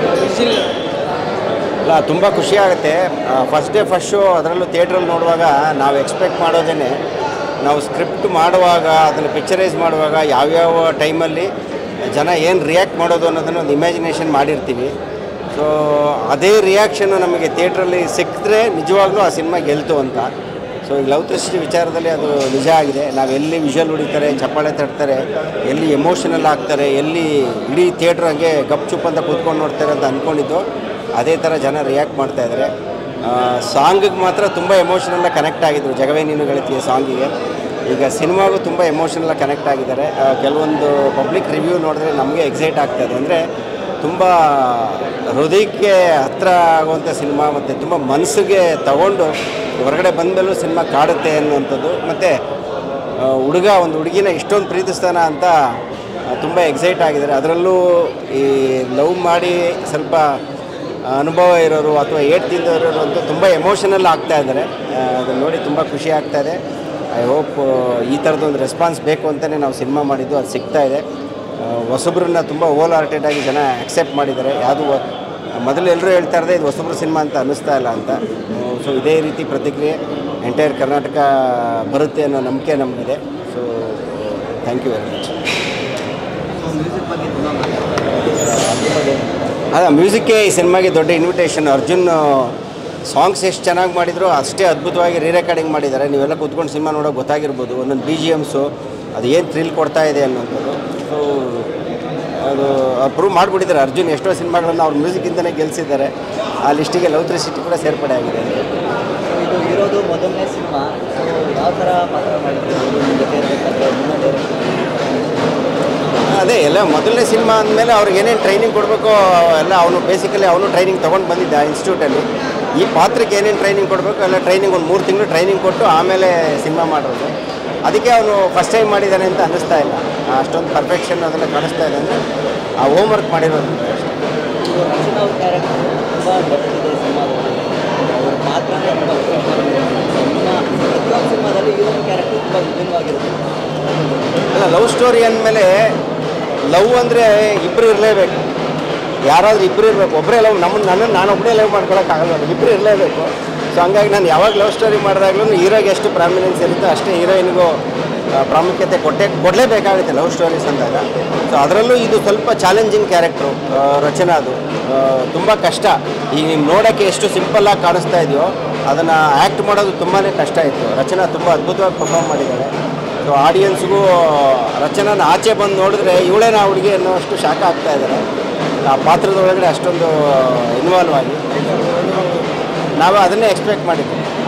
ಇಲ್ಲ ತುಂಬ ಖುಷಿ ಆಗುತ್ತೆ ಫಸ್ಟ್ ಡೇ ಫಸ್ಟ್ ಶೋ ಅದರಲ್ಲೂ ಥಿಯೇಟ್ರಲ್ಲಿ ನೋಡುವಾಗ ನಾವು ಎಕ್ಸ್ಪೆಕ್ಟ್ ಮಾಡೋದೇ ನಾವು ಸ್ಕ್ರಿಪ್ಟ್ ಮಾಡುವಾಗ ಅದನ್ನು ಪಿಕ್ಚರೈಸ್ ಮಾಡುವಾಗ ಯಾವ್ಯಾವ ಟೈಮಲ್ಲಿ ಜನ ಏನು ರಿಯಾಕ್ಟ್ ಮಾಡೋದು ಅನ್ನೋದನ್ನು ಒಂದು ಇಮ್ಯಾಜಿನೇಷನ್ ಮಾಡಿರ್ತೀವಿ ಸೊ ಅದೇ ರಿಯಾಕ್ಷನ್ನು ನಮಗೆ ಥಿಯೇಟ್ರಲ್ಲಿ ಸಿಕ್ಕಿದ್ರೆ ನಿಜವಾಗ್ಲೂ ಆ ಸಿನಿಮಾ ಗೆಲ್ತು ಅಂತ ಸೊ ಈ ಲವ್ ದೃಷ್ಟಿ ವಿಚಾರದಲ್ಲಿ ಅದು ನಿಜ ಆಗಿದೆ ನಾವು ಎಲ್ಲಿ ವಿಷಲ್ ಹೊಡಿತಾರೆ ಚಪ್ಪಾಳೆ ತಟ್ತಾರೆ ಎಲ್ಲಿ ಎಮೋಷನಲ್ ಆಗ್ತಾರೆ ಎಲ್ಲಿ ಇಡೀ ಥಿಯೇಟ್ರ್ ಹಂಗೆ ಗಪ್ ಚುಪ್ ಅಂತ ಕೂತ್ಕೊಂಡು ನೋಡ್ತಾರೆ ಅಂತ ಅಂದ್ಕೊಂಡಿದ್ದು ಅದೇ ಥರ ಜನ ರಿಯಾಕ್ಟ್ ಮಾಡ್ತಾ ಇದ್ದಾರೆ ಸಾಂಗಿಗೆ ಮಾತ್ರ ತುಂಬ ಎಮೋಷನಲ್ಲ ಕನೆಕ್ಟ್ ಆಗಿದ್ರು ಜಗವೇ ನೀನು ಗೆಳತಿಯ ಸಾಂಗಿಗೆ ಈಗ ಸಿನಿಮಾಗೂ ತುಂಬ ಎಮೋಷನಲ್ಲ ಕನೆಕ್ಟ್ ಆಗಿದ್ದಾರೆ ಆ, ಕೆಲವೊಂದು ಪಬ್ಲಿಕ್ ರಿವ್ಯೂ ನೋಡಿದ್ರೆ ನಮಗೆ ಎಕ್ಸೈಟ್ ಆಗ್ತಾ ಇದೆ ಅಂದರೆ ತುಂಬ ಹೃದಯಕ್ಕೆ ಹತ್ರ ಆಗುವಂಥ ಸಿನಿಮಾ ಮತ್ತು ತುಂಬ ಮನಸ್ಸಿಗೆ ತಗೊಂಡು ಹೊರಗಡೆ ಬಂದಮೇಲೂ ಸಿನಿಮಾ ಕಾಡುತ್ತೆ ಅನ್ನುವಂಥದ್ದು ಮತ್ತು ಹುಡುಗ ಒಂದು ಹುಡುಗಿನ ಇಷ್ಟೊಂದು ಪ್ರೀತಿಸ್ತಾನ ಅಂತ ತುಂಬ ಎಕ್ಸೈಟ್ ಆಗಿದ್ದಾರೆ ಅದರಲ್ಲೂ ಈ ಲವ್ ಮಾಡಿ ಸ್ವಲ್ಪ ಅನುಭವ ಇರೋರು ಅಥವಾ ಏಟ್ ತಿಂದವರು ಅಂತೂ ತುಂಬ ಎಮೋಷನಲ್ ಆಗ್ತಾ ಇದ್ದಾರೆ ಅದನ್ನು ನೋಡಿ ತುಂಬ ಖುಷಿ ಆಗ್ತಾ ಇದೆ ಐ ಹೋಪ್ ಈ ಥರದೊಂದು ರೆಸ್ಪಾನ್ಸ್ ಬೇಕು ಅಂತಲೇ ನಾವು ಸಿನಿಮಾ ಮಾಡಿದ್ದು ಅದು ಸಿಗ್ತಾ ಇದೆ ಆ, ಹೊಸಬ್ರನ್ನ ತುಂಬ ಓಲ್ ಹಾರ್ಟೆಡ್ ಆಗಿ ಜನ ಅಕ್ಸೆಪ್ಟ್ ಮಾಡಿದ್ದಾರೆ ಯಾವುದು ಮೊದಲು ಎಲ್ಲರೂ ಹೇಳ್ತಾ ಇರೋದೇ ಇದು ಹೊಸಬ್ರ ಸಿನಿಮಾ ಅಂತ ಅನ್ನಿಸ್ತಾ ಇಲ್ಲ ಅಂತ ಸೊ ಇದೇ ರೀತಿ ಪ್ರತಿಕ್ರಿಯೆ ಎಂಟೈರ್ ಕರ್ನಾಟಕ ಬರುತ್ತೆ ಅನ್ನೋ ನಂಬಿಕೆ ನಮಗಿದೆ so thank you very much ಅದ ಮ್ಯೂಸಿಕ್ಗೆ ಈ ಸಿನಿಮಾಗೆ ದೊಡ್ಡ ಇನ್ವಿಟೇಷನ್ ಅರ್ಜುನ್ ಸಾಂಗ್ಸ್ ಎಷ್ಟು ಚೆನ್ನಾಗಿ ಮಾಡಿದ್ರು ಅಷ್ಟೇ ಅದ್ಭುತವಾಗಿ ರೀ ರೆಕಾರ್ಡಿಂಗ್ ಮಾಡಿದ್ದಾರೆ ನೀವೆಲ್ಲ ಕೂತ್ಕೊಂಡು ಸಿನಿಮಾ ನೋಡೋಕೆ ಗೊತ್ತಾಗಿರ್ಬೋದು ಒಂದೊಂದು ಬಿ ಜಿ ಎಮ್ಸು ಅದು ಏನು ಥ್ರಿಲ್ ಕೊಡ್ತಾ ಇದೆ ಅನ್ನೋಂಥದ್ದು ಸೊ ಅದು ಪ್ರೂವ್ ಮಾಡಿಬಿಟ್ಟಿದ್ದಾರೆ ಅರ್ಜುನ್ ಎಷ್ಟೋ ಸಿನಿಮಾಗಳನ್ನು ಅವ್ರ ಮ್ಯೂಸಿಕ್ಕಿಂದಲೇ ಗೆಲ್ಲಿಸಿದ್ದಾರೆ ಆ ಲಿಸ್ಟಿಗೆ ಲವ್ ತ್ರೀ ಸಿಟಿ ಕೂಡ ಸೇರ್ಪಡೆ ಆಗಿದೆ ಇದು ಇರೋದು ಮೊದಲನೇ ಸಿನಿಮಾ ಸೊ ಯಾವ ಥರ ಪಾತ್ರ ಮಾಡಿದ್ರು ನಿಮ್ಮ ಜೊತೆ ಇರಬೇಕಾದ್ರೆ ಮುನ್ನಡೆ ಅದೇ ಎಲ್ಲ ಮೊದಲನೇ ಸಿನಿಮಾ ಅಂದಮೇಲೆ ಅವ್ರಿಗೆ ಏನೇನು ಟ್ರೈನಿಂಗ್ ಕೊಡಬೇಕೋ ಎಲ್ಲ ಅವನು ಬೇಸಿಕಲಿ ಅವನು ಟ್ರೈನಿಂಗ್ ತೊಗೊಂಡು ಬಂದಿದ್ದ ಇನ್ಸ್ಟಿಟ್ಯೂಟಲ್ಲಿ ಈ ಪಾತ್ರಕ್ಕೆ ಏನೇನು ಟ್ರೈನಿಂಗ್ ಕೊಡಬೇಕು ಎಲ್ಲ ಟ್ರೈನಿಂಗ್ ಒಂದು ಮೂರು ತಿಂಗಳು ಟ್ರೈನಿಂಗ್ ಕೊಟ್ಟು ಆಮೇಲೆ ಸಿನಿಮಾ ಮಾಡೋದು ಅದಕ್ಕೆ ಅವನು ಫಸ್ಟ್ ಟೈಮ್ ಮಾಡಿದ್ದಾನೆ ಅಂತ ಅನ್ನಿಸ್ತಾ ಇಲ್ಲ ಅಷ್ಟೊಂದು ಪರ್ಫೆಕ್ಷನ್ ಅದೆಲ್ಲ ಕಾಣಿಸ್ತಾ ಇದೆ ಅಂದರೆ ಆ ಹೋಮ್ ವರ್ಕ್ ಮಾಡಿರೋದು ಅಷ್ಟೇ ಇದು ರಕ್ಷಣಾ ಅವ್ರ ಕ್ಯಾರೆಕ್ಟರ್ ತುಂಬ ಡೆಪ್ತ್ ಇದೆ ಸಿನಿಮಾದಲ್ಲಿ ಅವ್ರ ಪಾತ್ರನೇ ತುಂಬ ಇನ್ನು ಪ್ರತಿಯೊಂದು ಸಿನಿಮಾದಲ್ಲಿ ಹೀರೋನ್ ಕ್ಯಾರೆಕ್ಟರ್ ತುಂಬ ವಿಭಿನ್ನವಾಗಿರುತ್ತೆ ಅಲ್ಲ ಲವ್ ಸ್ಟೋರಿ ಅಂದಮೇಲೆ ಲವ್ ಅಂದರೆ ಇಬ್ಬರು ಇರಲೇಬೇಕು ಯಾರಾದರೂ ಇಬ್ಬರು ಇರಬೇಕು ಒಬ್ಬರೇ ಲವ್ ನಮ್ಮ ನನ್ನನ್ನು ನಾನು ಒಬ್ಬರೇ ಲವ್ ಮಾಡ್ಕೊಳಕ್ಕಾಗಲ್ಲ ಇಬ್ಬರು ಇರಲೇಬೇಕು ಸೊ ಹಂಗಾಗಿ ನಾನು ಯಾವಾಗ ಲವ್ ಸ್ಟೋರಿ ಮಾಡಿದಾಗಲೂ ಹೀರೋಗೆ ಎಷ್ಟು ಪ್ರಾಮಿನೆನ್ಸ್ ಇರುತ್ತೋ ಅಷ್ಟೇ ಹೀರೋಯಿನ್ಗೂ ಆ, ಪ್ರಾಮುಖ್ಯತೆ ಕೊಟ್ಟೆ ಕೊಡಲೇಬೇಕಾಗುತ್ತೆ ಲವ್ ಸ್ಟೋರೀಸ್ ಅಂದಾಗ ಸೊ ಅದರಲ್ಲೂ ಇದು ಸ್ವಲ್ಪ ಚಾಲೆಂಜಿಂಗ್ ಕ್ಯಾರೆಕ್ಟ್ರು ರಚನಾ ಅದು ತುಂಬ ಕಷ್ಟ ಈಗ ನೀವು ನೋಡೋಕ್ಕೆ ಎಷ್ಟು ಸಿಂಪಲ್ಲಾಗಿ ಕಾಣಿಸ್ತಾ ಇದೆಯೋ ಅದನ್ನು ಆ್ಯಕ್ಟ್ ಮಾಡೋದು ತುಂಬಾ ಕಷ್ಟ ಇತ್ತು ರಚನಾ ತುಂಬ ಅದ್ಭುತವಾಗಿ ಪರ್ಫಾರ್ಮ್ ಮಾಡಿದ್ದಾರೆ ಸೊ ಆಡಿಯನ್ಸ್ಗೂ ರಚನಾನ ಆಚೆ ಬಂದು ನೋಡಿದ್ರೆ ಇವಳೇನ ಹುಡುಗಿ ಅನ್ನೋಷ್ಟು ಶಾಖ ಆಗ್ತಾ ಇದ್ದಾರೆ ಆ ಪಾತ್ರದ ಒಳಗಡೆ ಅಷ್ಟೊಂದು ಇನ್ವಾಲ್ವ್ ಆಗಿ ನಾವು ಅದನ್ನೇ ಎಕ್ಸ್ಪೆಕ್ಟ್ ಮಾಡಿದ್ವಿ